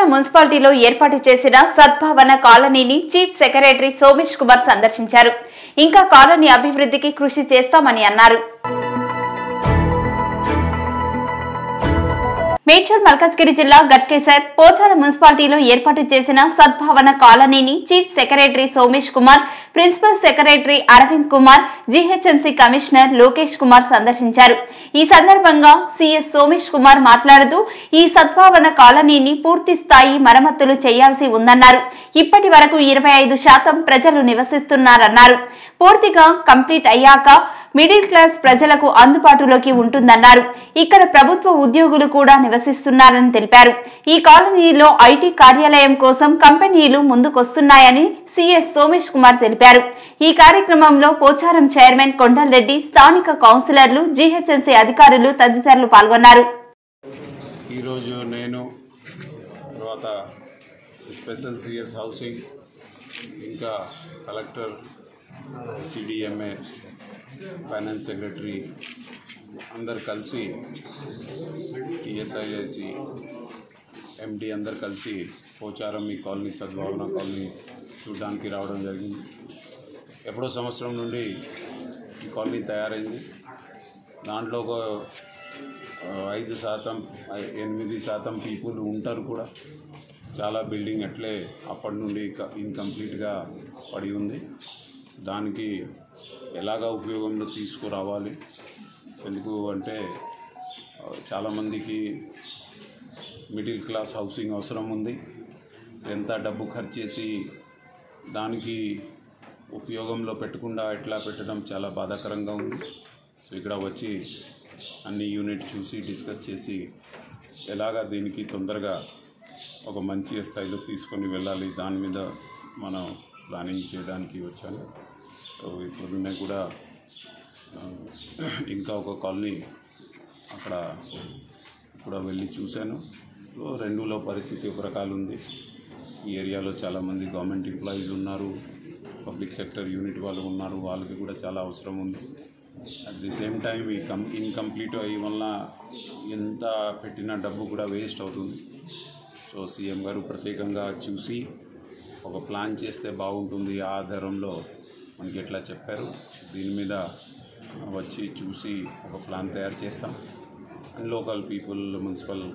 పోచారం మున్సిపాలిటీలో ఏర్పాటు చేసిన సద్భావన కాలనీని చీఫ్ సెక్రటరీ సోమేష్ కుమార్ సందర్శించారు ఇంకా కాలనీ అభివృద్ధికి కృషి చేస్తామని అన్నారు మేడ్చల్ మల్కాజ్గిరి జిల్లా గట్కేసర్ పోచారం మున్సిపాలిటీలో ఏర్పాటు చేసిన సద్భావన కాలనీని chief secretary Somesh Kumar principal secretary Arvind Kumar GHMC commissioner Lokesh Kumar సందర్శించారు ఈ సందర్భంగా సీఎస్ సోమేష్ కుమార్ మాట్లాడుతూ ఈ సద్భావన కాలనీని పూర్తి స్థాయి మరమ్మతులు చేయాల్సి ఉందన్నారు ఇప్పటి వరకు ఇరవై ఐదు శాతం ప్రజలు నివసిస్తున్నారన్నారు పూర్తిగా కంప్లీట్ అయ్యాక మిడిల్ క్లాస్ ప్రజలకు అందుబాటులోకి ఉంటుందన్నారు ఇక్కడ ప్రభుత్వ ఉద్యోగులు కూడా నివసిస్తున్నారని తెలిపారు ఈ కాలనీలో ఐటీ కార్యాలయం కోసం కంపెనీలు ముందుకొస్తున్నాయని సీఎస్ సోమేష్ కుమార్ తెలిపారు ఈ కార్యక్రమంలో పోచారం చైర్మన్ కొండలరెడ్డి స్థానిక కౌన్సిలర్లు జీహెచ్ఎంసీ అధికారులు తదితరులు పాల్గొన్నారు ఈరోజు నేను తర్వాత స్పెషల్ సిఎస్ హౌసింగ్ ఇంకా కలెక్టర్ సిడిఎంఏ ఫైనాన్స్ సెక్రటరీ అందరు కలిసి టిఎస్ఐఐసి ఎండి అందరు కలిసి పోచారం ఈ కాలనీ సద్భావన కాలనీ చూడడానికి రావడం జరిగింది ఎప్పుడో సంవత్సరం నుండి ఈ కాలనీ తయారైంది దాంట్లో ఒక ఆ, ఐదు శాతం ఐ- ఎనిమిది శాతం పీపుల్ ఉంటారు కూడా చాలా బిల్డింగ్ అట్లే అప్పటి నుండి ఇక- ఇన్కంప్లీట్గా పడి ఉంది దానికి ఎలాగా ఉపయోగంలో తీసుకురావాలి ఎందుకు అంటే ఆ, చాలామందికి మిడిల్ క్లాస్ హౌసింగ్ అవసరం ఉంది ఎంత డబ్బు ఖర్చు చేసి దానికి ఉపయోగంలో పెట్టకుండా ఎట్లా పెట్టడం చాలా బాధాకరంగా ఉంది సో ఇక్కడ వచ్చి అన్ని యూనిట్ చూసి డిస్కస్ చేసి ఎలాగా దీనికి తొందరగా ఒక మంచి స్థాయిలో తీసుకొని వెళ్ళాలి దాని మీద మనం ప్లానింగ్ చేయడానికి వచ్చాను సో ఇప్పుడు కూడా ఆ, ఇంకా ఒక కాలనీ అక్కడ కూడా వెళ్ళి చూశాను సో రెండులో పరిస్థితి ఒక రకాలు ఉంది ఈ ఏరియాలో చాలామంది గవర్నమెంట్ ఎంప్లాయీస్ ఉన్నారు పబ్లిక్ సెక్టర్ యూనిట్ వాళ్ళు ఉన్నారు వాళ్ళకి కూడా చాలా అవసరం ఉంది అట్ ది సేమ్ టైం ఈ కం ఇన్కంప్లీట్ అయ్యి వల్ల ఎంత పెట్టిన డబ్బు కూడా వేస్ట్ అవుతుంది సో సీఎం గారు ప్రత్యేకంగా చూసి ఒక ప్లాన్ చేస్తే బాగుంటుంది ఆ ఆధారంలో మనకి ఎట్లా చెప్పారు దీని మీద వచ్చి చూసి ఒక ప్లాన్ తయారు చేస్తాం and local people municipal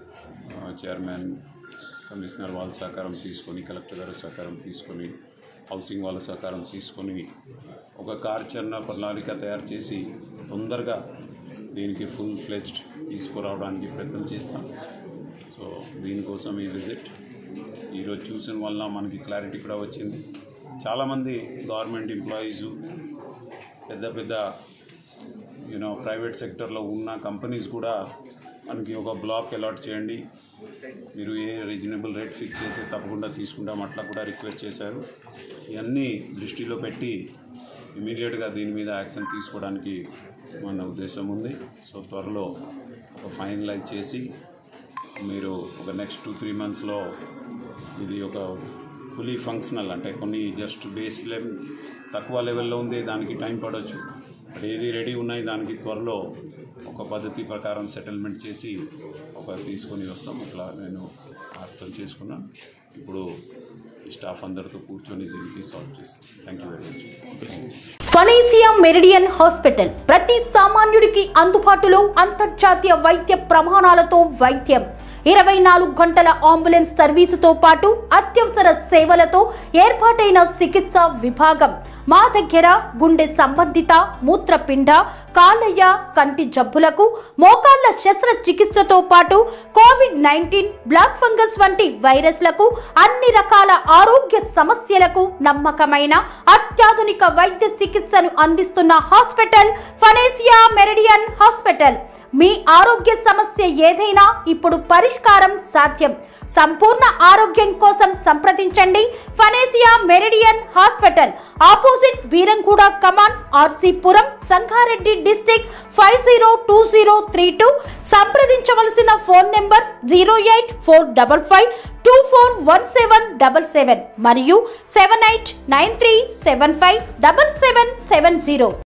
chairman commissioner వాళ్ళ సహకారం తీసుకొని కలెక్టర్ గారి సహకారం తీసుకొని హౌసింగ్ వాళ్ళ సహకారం తీసుకొని ఒక కార్యాచరణ ప్రణాళిక తయారు చేసి తొందరగా దీనికి ఫుల్ ఫ్లెజ్డ్ తీసుకురావడానికి ప్రయత్నం చేస్తాం సో దీనికోసం ఈ విజిట్ ఈరోజు చూసిన వల్ల మనకి క్లారిటీ కూడా వచ్చింది చాలామంది గవర్నమెంట్ ఎంప్లాయీసు పెద్ద పెద్ద యూనో ప్రైవేట్ సెక్టర్లో ఉన్న కంపెనీస్ కూడా మనకి ఒక బ్లాక్ అలాట్ చేయండి మీరు ఏ రీజనబుల్ రేట్ ఫిక్స్ చేస్తే తప్పకుండా తీసుకుంటాం అట్లా కూడా రిక్వెస్ట్ చేశారు ఇవన్నీ దృష్టిలో పెట్టి ఇమీడియట్గా దీని మీద యాక్షన్ తీసుకోవడానికి మన ఉద్దేశం ఉంది సో త్వరలో ఒక ఫైనలైజ్ చేసి మీరు ఒక నెక్స్ట్ టూ త్రీ మంత్స్లో ఇది ఒక ఫుల్లీ ఫంక్షనల్ అంటే కొన్ని జస్ట్ బేస్ లెవెల్ తక్కువ లెవెల్లో ఉంది దానికి టైం పడవచ్చు బట్ ఏది రెడీ ఉన్నాయి దానికి త్వరలో ఒక పద్ధతి ప్రకారం సెటిల్మెంట్ చేసి ఒక తీసుకొని వస్తాం అట్లా నేను అర్థం చేసుకున్నాను ఇప్పుడు ఈ స్టాఫ్ అందరితో కూర్చొని దీనికి సాల్వ్ చేస్తాం thank you very much Panacea Meridian hospital ప్రతి సామాన్యుడికి అందుబాటులో అంతర్జాతీయ వైద్య ప్రమాణాలతో వైద్యం ఇరవై నాలుగు గంటల అంబులెన్స్ సర్వీసుతో పాటు అత్యవసర సేవలతో ఏర్పాటైన చికిత్సా విభాగం మా దగ్గర గుండె సంబంధిత మూత్రపిండ కాలయ్య కంటి జబ్బులకు మోకాళ్ల శస్త్రచికిత్సతో పాటు కోవిడ్ నైన్టీన్ బ్లాక్ ఫంగస్ వంటి వైరస్లకు అన్ని రకాల ఆరోగ్య సమస్యలకు నమ్మకమైన అత్యాధునిక వైద్య చికిత్సను అందిస్తున్న హాస్పిటల్ ఫనేసియా మెరిడియన్ హాస్పిటల్ మీ ఆరోగ్య సమస్య ఏదైనా ఇప్పుడు పరిష్కారం సాధ్యం సంపూర్ణ ఆరోగ్యం కోసం సంప్రదించండి Panacea Meridian hospital opposite Beeramguda Kaman RC Puram Sangareddy district five zero two zero three two సంప్రదించవలసిన phone number zero eight four double five two four one seven double seven మరియు seven eight nine three seven five double seven seven zero